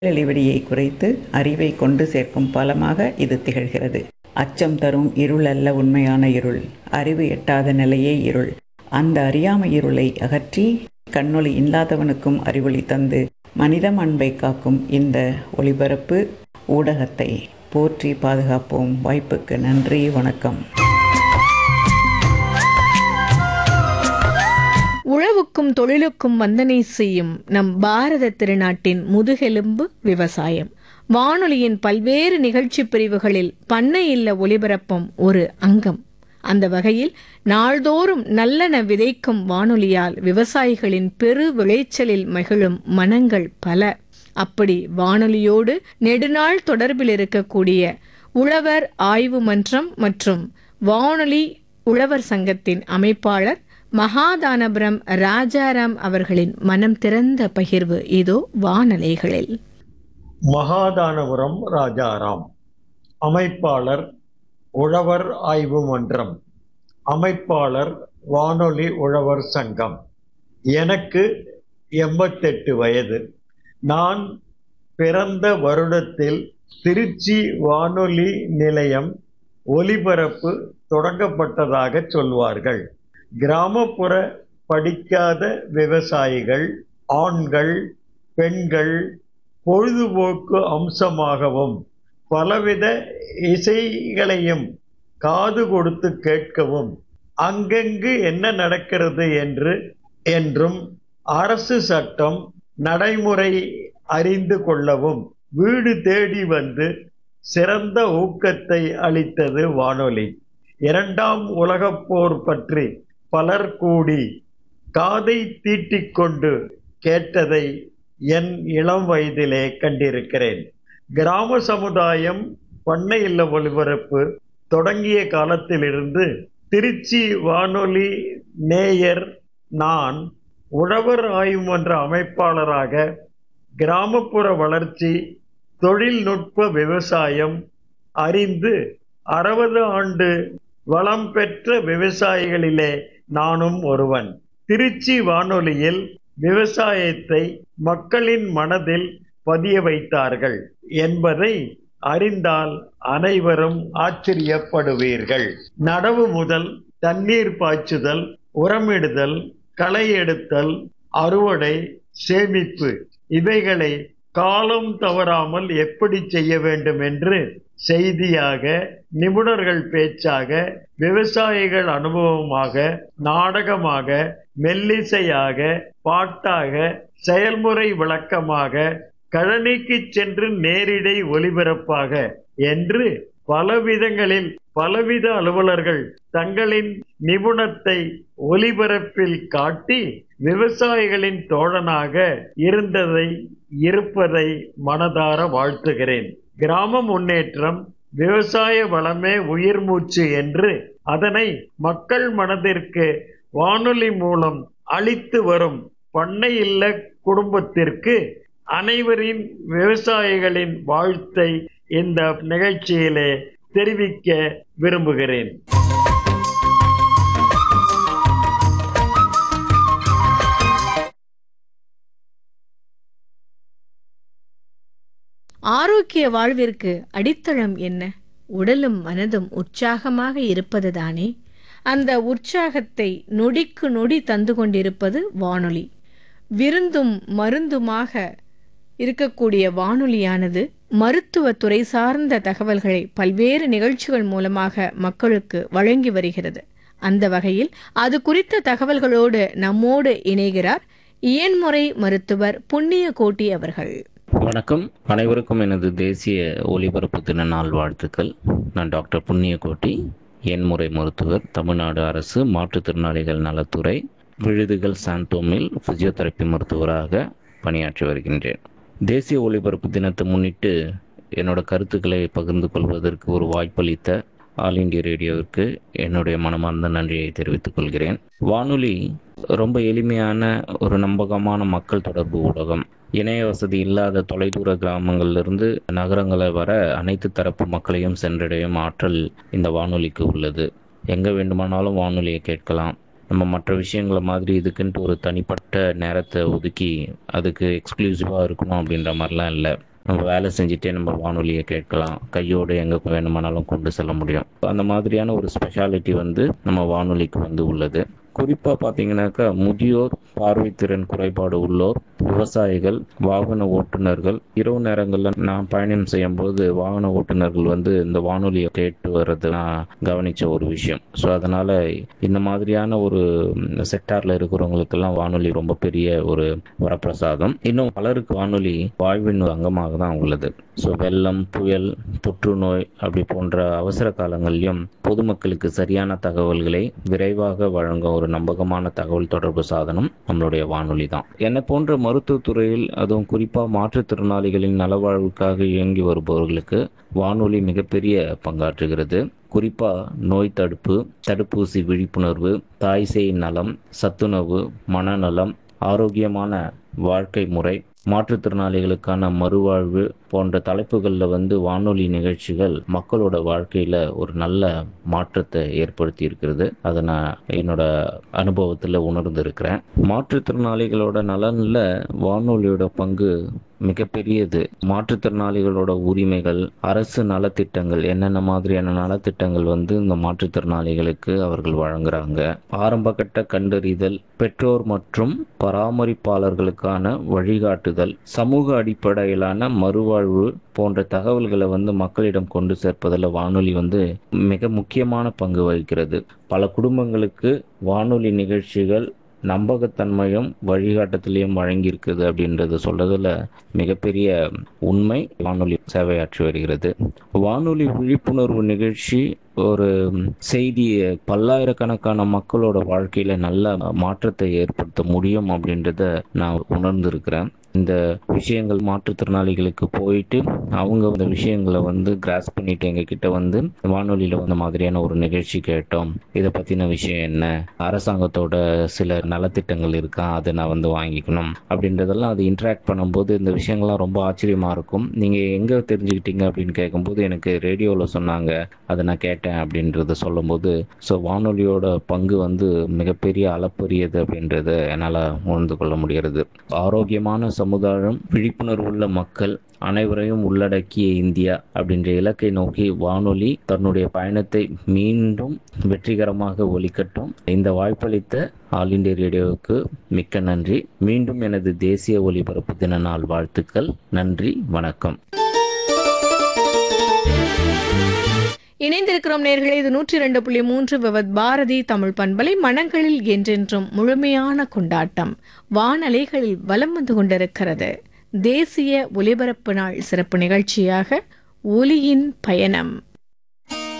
இடைவெளியை குறைத்து அறிவை கொண்டு சேர்க்கும் பாலமாக இது திகழ்கிறது அச்சம் தரும் இருள் அல்ல உண்மையான இருள் அறிவு எட்டாத நிலையே இருள் அந்த அறியாமை இருளை அகற்றி கண்ணொளி இல்லாதவனுக்கும் அறிவொளி தந்து மனித அன்பை காக்கும் இந்த ஒளிபரப்பு ஊடகத்தை போற்றி பாதுகாப்போம் வாய்ப்புக்கு நன்றி வணக்கம் உழவுக்கும் தொழிலுக்கும் வந்தனை செய்யும் நம் பாரத திருநாட்டின் முதுகெலும்பு விவசாயம் வானொலியின் பல்வேறு நிகழ்ச்சி பிரிவுகளில் பண்ணை இல்ல ஒலிபரப்பும் ஒரு அங்கம் அந்த வகையில் நாள்தோறும் நல்லன விதைக்கும் வானொலியால் விவசாயிகளின் பெரு விளைச்சலில் மகிழும் மனங்கள் பல அப்படி வானொலியோடு நெடுநாள் தொடர்பில் இருக்கக்கூடிய உழவர் ஆய்வு மன்றம் மற்றும் வானொலி உழவர் சங்கத்தின் அமைப்பாளர் மகாதானபுரம் ராஜாராம் அவர்களின் மனம் திறந்த பகிர்வு இதோ வானலைகளில் மகாதானபுரம் ராஜாராம் அமைப்பாளர் உழவர் ஆய்வு மன்றம் அமைப்பாளர் வானொலி உழவர் சங்கம் எனக்கு எண்பத்தெட்டு வயது நான் பிறந்த வருடத்தில் திருச்சி வானொலி நிலையம் ஒலிபரப்பு தொடங்கப்பட்டதாக சொல்வார்கள் கிராமப்புற படிக்காத விவசாயிகள் ஆண்கள் பெண்கள் பொழுதுபோக்கு அம்சமாகவும் பலவித இசைகளையும் காது கொடுத்து கேட்கவும் அங்கங்கு என்ன நடக்கிறது என்று என்றும் அரசு சட்டம் நடைமுறை அறிந்து கொள்ளவும் வீடு தேடி வந்து சிறந்த ஊக்கத்தை அளித்தது வானொலி இரண்டாம் உலகப் போர் பற்றி பலர் கூடி காதை தீட்டிக்கொண்டு கேட்டதை என் இளம் வயதிலே கண்டிருக்கிறேன் கிராம சமுதாயம் பண்ணை இல்ல ஒலிபரப்பு தொடங்கிய காலத்திலிருந்து திருச்சி வானொலி நேயர் நான் உழவர் ஆய்வு மன்ற அமைப்பாளராக கிராமப்புற வளர்ச்சி தொழில்நுட்ப விவசாயம் அறிந்து அறுபது ஆண்டு வளம் பெற்ற விவசாயிகளிலே நானும் ஒருவன் திருச்சி வானொலியில் விவசாயத்தை மக்களின் மனதில் பதிய வைத்தார்கள் என்பதை அறிந்தால் அனைவரும் ஆச்சரியப்படுவீர்கள் நடவு முதல் தண்ணீர் பாய்ச்சுதல் உரமிடுதல் களை எடுத்தல் அறுவடை சேமிப்பு இவைகளை காலம் தவறாமல் எப்படி செய்ய வேண்டும் என்று செய்தியாக நிபுணர்கள் பேச்சாக விவசாயிகள் அனுபவமாக நாடகமாக மெல்லிசையாக பாட்டாக செயல்முறை விளக்கமாக கழனிக்கு சென்று நேரிடை ஒலிபரப்பாக என்று பலவிதங்களில் பலவித அலுவலர்கள் தங்களின் நிபுணத்தை ஒலிபரப்பில் காட்டி விவசாயிகளின் தோழனாக இருந்ததை இருப்பதை மனதார வாழ்த்துகிறேன் கிராம முன்னேற்றம் விவசாய வளமே உயிர் மூச்சு என்று அதனை மக்கள் மனதிற்கு வானொலி மூலம் அளித்து வரும் பண்ணை இல்ல குடும்பத்திற்கு அனைவரின் விவசாயிகளின் வாழ்த்தை இந்த நிகழ்ச்சியிலே தெரிவிக்க விரும்புகிறேன் ஆரோக்கிய வாழ்விற்கு அடித்தளம் என்ன உடலும் மனதும் உற்சாகமாக இருப்பதுதானே அந்த உற்சாகத்தை நொடிக்கு நொடி தந்து கொண்டிருப்பது வானொலி விருந்தும் மருந்துமாக இருக்கக்கூடிய வானொலியானது மருத்துவ துறை சார்ந்த தகவல்களை பல்வேறு நிகழ்ச்சிகள் மூலமாக மக்களுக்கு வழங்கி வருகிறது அந்த வகையில் அது குறித்த தகவல்களோடு நம்மோடு இணைகிறார் இயன்முறை மருத்துவர் புண்ணிய கோட்டி அவர்கள் வணக்கம் அனைவருக்கும் எனது தேசிய ஒலிபரப்பு தின நாள் வாழ்த்துக்கள் நான் டாக்டர் புண்ணியகோட்டி எண்முறை மருத்துவர் தமிழ்நாடு அரசு மாற்றுத்திறனாளிகள் நலத்துறை விழுதுகள் சாந்தோமில் பிசியோதெரப்பி மருத்துவராக பணியாற்றி வருகின்றேன் தேசிய ஒலிபரப்பு தினத்தை முன்னிட்டு என்னோட கருத்துக்களை பகிர்ந்து கொள்வதற்கு ஒரு வாய்ப்பளித்த ஆல் இண்டியா ரேடியோவிற்கு என்னுடைய மனமார்ந்த நன்றியை தெரிவித்துக் கொள்கிறேன் வானொலி ரொம்ப எளிமையான ஒரு நம்பகமான மக்கள் தொடர்பு ஊடகம் இணைய வசதி இல்லாத தொலைதூர கிராமங்களிலிருந்து நகரங்களை வர அனைத்து தரப்பு மக்களையும் சென்றடையும் ஆற்றல் இந்த வானொலிக்கு உள்ளது எங்கே வேண்டுமானாலும் வானொலியை கேட்கலாம் நம்ம மற்ற விஷயங்களை மாதிரி இதுக்குன்ட்டு ஒரு தனிப்பட்ட நேரத்தை ஒதுக்கி அதுக்கு எக்ஸ்க்ளூசிவாக இருக்கணும் அப்படின்ற மாதிரிலாம் இல்லை நம்ம வேலை செஞ்சுட்டே நம்ம வானொலியை கேட்கலாம் கையோடு எங்கே வேணுமானாலும் கொண்டு செல்ல முடியும் அந்த மாதிரியான ஒரு ஸ்பெஷாலிட்டி வந்து நம்ம வானொலிக்கு வந்து உள்ளது குறிப்பாக பார்த்தீங்கன்னாக்கா முதியோர் பார்வைத்திறன் குறைபாடு உள்ளோர் விவசாயிகள் வாகன ஓட்டுநர்கள் இரவு நேரங்களில் நான் பயணம் செய்யும்போது வாகன ஓட்டுநர்கள் வந்து இந்த வானொலியை கேட்டு வர்றது நான் கவனித்த ஒரு விஷயம் ஸோ அதனால் இந்த மாதிரியான ஒரு செக்டாரில் இருக்கிறவங்களுக்கெல்லாம் வானொலி ரொம்ப பெரிய ஒரு வரப்பிரசாதம் இன்னும் பலருக்கு வானொலி வாழ்வின் அங்கமாக தான் உள்ளது ஸோ வெள்ளம் புயல் தொற்றுநோய் அப்படி போன்ற அவசர காலங்களிலும் பொதுமக்களுக்கு சரியான தகவல்களை விரைவாக வழங்கும் ஒரு நம்பகமான தகவல் தொடர்பு சாதனம் நம்மளுடைய வானொலி தான் என்னை போன்ற மருத்துவத்துறையில் அதுவும் குறிப்பாக மாற்றுத்திறனாளிகளின் நலவாழ்வுக்காக இயங்கி வருபவர்களுக்கு வானொலி மிகப்பெரிய பங்காற்றுகிறது குறிப்பாக நோய் தடுப்பு தடுப்பூசி விழிப்புணர்வு தாய்சேய் நலம் சத்துணவு மனநலம் ஆரோக்கியமான வாழ்க்கை முறை மாற்றுத்திறனாளிகளுக்கான மறுவாழ்வு போன்ற தலைப்புகளில் வந்து வானொலி நிகழ்ச்சிகள் மக்களோட வாழ்க்கையில் ஒரு நல்ல மாற்றத்தை ஏற்படுத்தி இருக்கிறது அதை நான் என்னோட அனுபவத்தில் உணர்ந்திருக்கிறேன் மாற்றுத்திறனாளிகளோட நலனில் வானொலியோட பங்கு மிகப்பெரியது மாற்றுத்திறனாளிகளோட உரிமைகள் அரசு நலத்திட்டங்கள் என்னென்ன மாதிரியான நலத்திட்டங்கள் வந்து இந்த மாற்றுத்திறனாளிகளுக்கு அவர்கள் வழங்குறாங்க ஆரம்ப கட்ட கண்டறிதல் பெற்றோர் மற்றும் பராமரிப்பாளர்களுக்கான வழிகாட்டுதல் சமூக அடிப்படையிலான மறுவாழ்வு போன்ற தகவல்களை வந்து மக்களிடம் கொண்டு சேர்ப்பதில் வானொலி வந்து மிக முக்கியமான பங்கு வகிக்கிறது பல குடும்பங்களுக்கு வானொலி நிகழ்ச்சிகள் நம்பகத்தன்மையும் வழிகாட்டத்திலையும் வழங்கியிருக்குது அப்படின்றத சொல்றதுல மிகப்பெரிய உண்மை வானொலி சேவையாற்றி வருகிறது வானொலி விழிப்புணர்வு நிகழ்ச்சி ஒரு செய்தியை பல்லாயிரக்கணக்கான மக்களோட வாழ்க்கையில நல்ல மாற்றத்தை ஏற்படுத்த முடியும் அப்படின்றத நான் உணர்ந்திருக்கிறேன் இந்த விஷயங்கள் மாற்றுத்திறனாளிகளுக்கு போயிட்டு அவங்க இந்த விஷயங்களை வந்து கிராஸ் பண்ணிட்டு எங்ககிட்ட வந்து வானொலியில் வந்த மாதிரியான ஒரு நிகழ்ச்சி கேட்டோம் இதை பற்றின விஷயம் என்ன அரசாங்கத்தோட சில நலத்திட்டங்கள் இருக்கா அதை நான் வந்து வாங்கிக்கணும் அப்படின்றதெல்லாம் அது இன்ட்ராக்ட் பண்ணும்போது இந்த விஷயங்கள்லாம் ரொம்ப ஆச்சரியமாக இருக்கும் நீங்கள் எங்கே தெரிஞ்சுக்கிட்டீங்க அப்படின்னு கேட்கும்போது எனக்கு ரேடியோவில் சொன்னாங்க அதை நான் கேட்டேன் அப்படின்றத சொல்லும்போது ஸோ வானொலியோட பங்கு வந்து மிகப்பெரிய அளப்பரியது அப்படின்றத என்னால் உணர்ந்து கொள்ள முடிகிறது ஆரோக்கியமான சமுதாயம் விழிப்புணர்வுள்ள மக்கள் அனைவரையும் உள்ளடக்கிய இந்தியா அப்படின்ற இலக்கை நோக்கி வானொலி தன்னுடைய பயணத்தை மீண்டும் வெற்றிகரமாக ஒலிக்கட்டும் இந்த வாய்ப்பளித்த ஆல் இண்டியா ரேடியோவுக்கு மிக்க நன்றி மீண்டும் எனது தேசிய ஒலிபரப்பு தின நாள் வாழ்த்துக்கள் நன்றி வணக்கம் இணைந்திருக்கிறோம் நேர்களே இது நூற்றி இரண்டு புள்ளி மூன்று விவத் பாரதி தமிழ் பண்பலை மனங்களில் என்றென்றும் முழுமையான கொண்டாட்டம் வானலைகளில் வலம் வந்து கொண்டிருக்கிறது தேசிய ஒலிபரப்பு நாள் சிறப்பு நிகழ்ச்சியாக ஒலியின் பயணம்